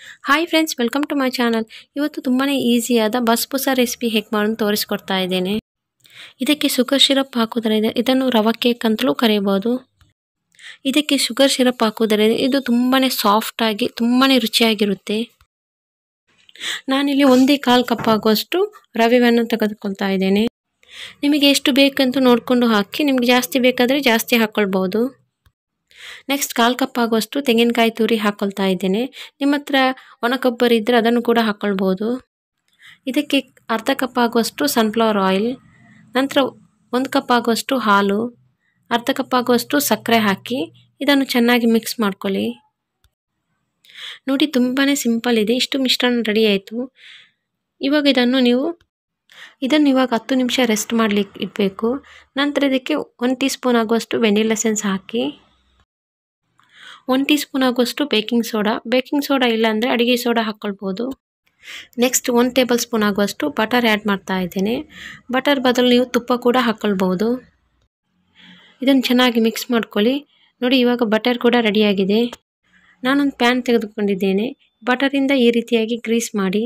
hi friends welcome to my channel ಇವತ್ತು ತುಂಬಾ ಈಸಿಯಾದ ಬಸ್ಬೂಸ recipe ಹೇಗೆ ಮಾಡೋದು ತೋರಿಸ್ಕೊಡ್ತಾ ಇದ್ದೇನೆ ಇದಕ್ಕೆ ಶುಗರ್ ಸಿರಪ್ ಹಾಕೋದ್ರಿಂದ ಇದನ್ನು ರವಾ ಕೇಕ್ ಅಂತಲೂ ಕರೆಯಬಹುದು ಇದಕ್ಕೆ ಶುಗರ್ ಸಿರಪ್ ಹಾಕೋದ್ರಿಂದ ಇದು ತುಂಬಾ ಸಾಫ್ಟಾಗಿ ತುಂಬಾ ರುಚಿಯಾಗಿರುತ್ತೆ ನಾನಿಲ್ಲಿ ಒಂದೇ ಕಾಲು ಕಪ್ ಆಗುವಷ್ಟು ರವೆಯನ್ನು ತೆಗೆದುಕೊಳ್ತಾ ಇದ್ದೇನೆ ನಿಮಗೆ ಎಷ್ಟು ಬೇಕಂತ ನೋಡಿಕೊಂಡು ಹಾಕಿ ನಿಮಗೆ ಜಾಸ್ತಿ ಬೇಕಾದರೆ ಜಾಸ್ತಿ ಹಾಕ್ಕೊಳ್ಬೋದು ನೆಕ್ಸ್ಟ್ ಕಾಲು ಕಪ್ ಆಗುವಷ್ಟು ತೆಂಗಿನಕಾಯಿ ತುರಿ ಹಾಕ್ಕೊಳ್ತಾ ಇದ್ದೇನೆ ನಿಮ್ಮ ಹತ್ರ ಒಣ ಕೊಬ್ಬರಿ ಇದ್ದರೆ ಅದನ್ನು ಕೂಡ ಹಾಕ್ಕೊಳ್ಬೋದು ಇದಕ್ಕೆ ಅರ್ಧ ಕಪ್ ಆಗುವಷ್ಟು ಸನ್ಫ್ಲವರ್ ಆಯಿಲ್ ನಂತರ ಒಂದು ಕಪ್ ಆಗುವಷ್ಟು ಹಾಲು ಅರ್ಧ ಕಪ್ ಆಗುವಷ್ಟು ಸಕ್ಕರೆ ಹಾಕಿ ಇದನ್ನು ಚೆನ್ನಾಗಿ ಮಿಕ್ಸ್ ಮಾಡ್ಕೊಳ್ಳಿ ನೋಡಿ ತುಂಬಾ ಸಿಂಪಲ್ ಇದೆ ಇಷ್ಟು ಮಿಶ್ರಣ ರೆಡಿ ಆಯಿತು ಇವಾಗ ಇದನ್ನು ನೀವು ಇದನ್ನು ಇವಾಗ ಹತ್ತು ನಿಮಿಷ ರೆಸ್ಟ್ ಮಾಡಲಿಕ್ಕೆ ಇಡಬೇಕು ನಂತರ ಇದಕ್ಕೆ ಒಂದು ಟೀ ಸ್ಪೂನ್ ಆಗುವಷ್ಟು ವೆನಿಲ್ ಎಸೆನ್ಸ್ ಹಾಕಿ ಒಂದು ಟೀ ಸ್ಪೂನ್ ಆಗುವಷ್ಟು ಬೇಕಿಂಗ್ ಸೋಡಾ ಬೇಕಿಂಗ್ ಸೋಡಾ ಇಲ್ಲಾಂದರೆ ಅಡುಗೆ ಸೋಡಾ ಹಾಕ್ಕೊಳ್ಬೋದು ನೆಕ್ಸ್ಟ್ ಒಂದು ಟೇಬಲ್ ಸ್ಪೂನ್ ಆಗುವಷ್ಟು ಬಟರ್ ಆ್ಯಡ್ ಮಾಡ್ತಾ ಇದ್ದೇನೆ ಬಟರ್ ಬದಲು ನೀವು ತುಪ್ಪ ಕೂಡ ಹಾಕ್ಕೊಳ್ಬೋದು ಇದನ್ನು ಚೆನ್ನಾಗಿ ಮಿಕ್ಸ್ ಮಾಡ್ಕೊಳ್ಳಿ ನೋಡಿ ಇವಾಗ ಬಟರ್ ಕೂಡ ರೆಡಿಯಾಗಿದೆ ನಾನೊಂದು ಪ್ಯಾನ್ ತೆಗೆದುಕೊಂಡಿದ್ದೇನೆ ಬಟರಿಂದ ಈ ರೀತಿಯಾಗಿ ಗ್ರೀಸ್ ಮಾಡಿ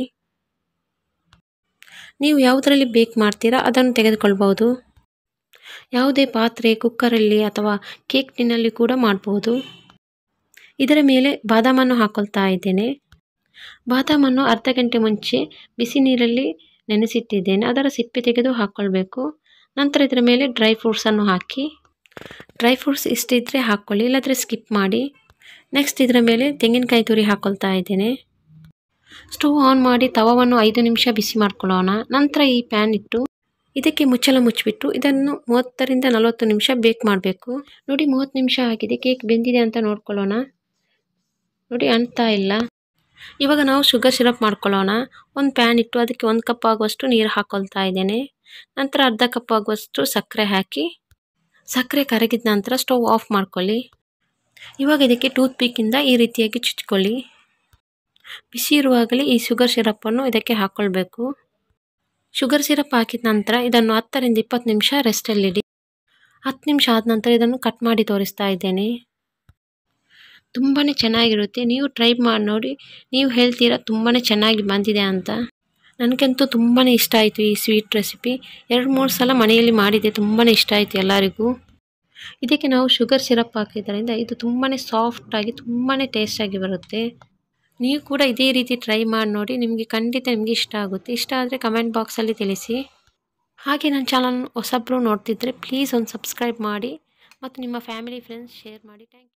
ನೀವು ಯಾವುದರಲ್ಲಿ ಬೇಕ್ ಮಾಡ್ತೀರಾ ಅದನ್ನು ತೆಗೆದುಕೊಳ್ಬೋದು ಯಾವುದೇ ಪಾತ್ರೆ ಕುಕ್ಕರಲ್ಲಿ ಅಥವಾ ಕೇಕ್ ಟಿನ್ನಲ್ಲಿ ಕೂಡ ಮಾಡ್ಬೋದು ಇದರ ಮೇಲೆ ಬಾದಾಮನ್ನು ಹಾಕ್ಕೊಳ್ತಾ ಇದ್ದೇನೆ ಬಾದಾಮನ್ನು ಅರ್ಧ ಗಂಟೆ ಮುಂಚೆ ಬಿಸಿ ನೀರಲ್ಲಿ ನೆನೆಸಿಟ್ಟಿದ್ದೇನೆ ಅದರ ಸಿಪ್ಪೆ ತೆಗೆದು ಹಾಕ್ಕೊಳ್ಬೇಕು ನಂತರ ಇದರ ಮೇಲೆ ಡ್ರೈ ಫ್ರೂಟ್ಸನ್ನು ಹಾಕಿ ಡ್ರೈ ಫ್ರೂಟ್ಸ್ ಇಷ್ಟಿದ್ದರೆ ಹಾಕ್ಕೊಳ್ಳಿ ಇಲ್ಲಾಂದರೆ ಸ್ಕಿಪ್ ಮಾಡಿ ನೆಕ್ಸ್ಟ್ ಇದರ ಮೇಲೆ ತೆಂಗಿನಕಾಯಿ ತುರಿ ಹಾಕ್ಕೊಳ್ತಾ ಇದ್ದೇನೆ ಸ್ಟವ್ ಆನ್ ಮಾಡಿ ತವವನ್ನು ಐದು ನಿಮಿಷ ಬಿಸಿ ಮಾಡ್ಕೊಳ್ಳೋಣ ನಂತರ ಈ ಪ್ಯಾನ್ ಇಟ್ಟು ಇದಕ್ಕೆ ಮುಚ್ಚಳ ಮುಚ್ಚಿಬಿಟ್ಟು ಇದನ್ನು ಮೂವತ್ತರಿಂದ ನಲವತ್ತು ನಿಮಿಷ ಬೇಕ್ ಮಾಡಬೇಕು ನೋಡಿ ಮೂವತ್ತು ನಿಮಿಷ ಆಗಿದೆ ಕೇಕ್ ಬೆಂದಿದೆ ಅಂತ ನೋಡ್ಕೊಳ್ಳೋಣ ನೋಡಿ ಅಂತಾ ಇಲ್ಲ ಇವಾಗ ನಾವು ಶುಗರ್ ಸಿರಪ್ ಮಾಡ್ಕೊಳ್ಳೋಣ ಒಂದು ಪ್ಯಾನ್ ಇಟ್ಟು ಅದಕ್ಕೆ ಒಂದು ಕಪ್ ಆಗುವಷ್ಟು ನೀರು ಹಾಕ್ಕೊಳ್ತಾ ಇದ್ದೇನೆ ನಂತರ ಅರ್ಧ ಕಪ್ ಆಗುವಷ್ಟು ಸಕ್ಕರೆ ಹಾಕಿ ಸಕ್ಕರೆ ಕರಗಿದ ನಂತರ ಸ್ಟವ್ ಆಫ್ ಮಾಡ್ಕೊಳ್ಳಿ ಇವಾಗ ಇದಕ್ಕೆ ಟೂತ್ ಪಿಕ್ಕಿಂದ ಈ ರೀತಿಯಾಗಿ ಚುಚ್ಕೊಳ್ಳಿ ಬಿಸಿ ಇರುವಾಗಲೇ ಈ ಶುಗರ್ ಸಿರಪ್ಪನ್ನು ಇದಕ್ಕೆ ಹಾಕ್ಕೊಳ್ಬೇಕು ಶುಗರ್ ಸಿರಪ್ ಹಾಕಿದ ನಂತರ ಇದನ್ನು ಹತ್ತರಿಂದ ಇಪ್ಪತ್ತು ನಿಮಿಷ ರೆಸ್ಟಲ್ಲಿಡಿ ಹತ್ತು ನಿಮಿಷ ಆದ ನಂತರ ಇದನ್ನು ಕಟ್ ಮಾಡಿ ತೋರಿಸ್ತಾ ಇದ್ದೇನೆ ತುಂಬಾ ಚೆನ್ನಾಗಿರುತ್ತೆ ನೀವು ಟ್ರೈ ಮಾಡಿ ನೋಡಿ ನೀವು ಹೇಳ್ತೀರಾ ತುಂಬಾ ಚೆನ್ನಾಗಿ ಬಂದಿದೆ ಅಂತ ನನಗಂತೂ ತುಂಬಾ ಇಷ್ಟ ಆಯಿತು ಈ ಸ್ವೀಟ್ ರೆಸಿಪಿ ಎರಡು ಮೂರು ಸಲ ಮನೆಯಲ್ಲಿ ಮಾಡಿದೆ ತುಂಬಾ ಇಷ್ಟ ಆಯಿತು ಎಲ್ಲರಿಗೂ ಇದಕ್ಕೆ ನಾವು ಶುಗರ್ ಸಿರಪ್ ಹಾಕಿದ್ದರಿಂದ ಇದು ತುಂಬಾ ಸಾಫ್ಟಾಗಿ ತುಂಬಾ ಟೇಸ್ಟಾಗಿ ಬರುತ್ತೆ ನೀವು ಕೂಡ ಇದೇ ರೀತಿ ಟ್ರೈ ಮಾಡಿ ನೋಡಿ ನಿಮಗೆ ಖಂಡಿತ ನಿಮಗೆ ಇಷ್ಟ ಆಗುತ್ತೆ ಇಷ್ಟ ಆದರೆ ಕಮೆಂಟ್ ಬಾಕ್ಸಲ್ಲಿ ತಿಳಿಸಿ ಹಾಗೆ ನನ್ನ ಚಾನಲ್ ಹೊಸಬ್ರು ನೋಡ್ತಿದ್ರೆ ಪ್ಲೀಸ್ ಒಂದು ಸಬ್ಸ್ಕ್ರೈಬ್ ಮಾಡಿ ಮತ್ತು ನಿಮ್ಮ ಫ್ಯಾಮಿಲಿ ಫ್ರೆಂಡ್ಸ್ ಶೇರ್ ಮಾಡಿ ಥ್ಯಾಂಕ್ ಯು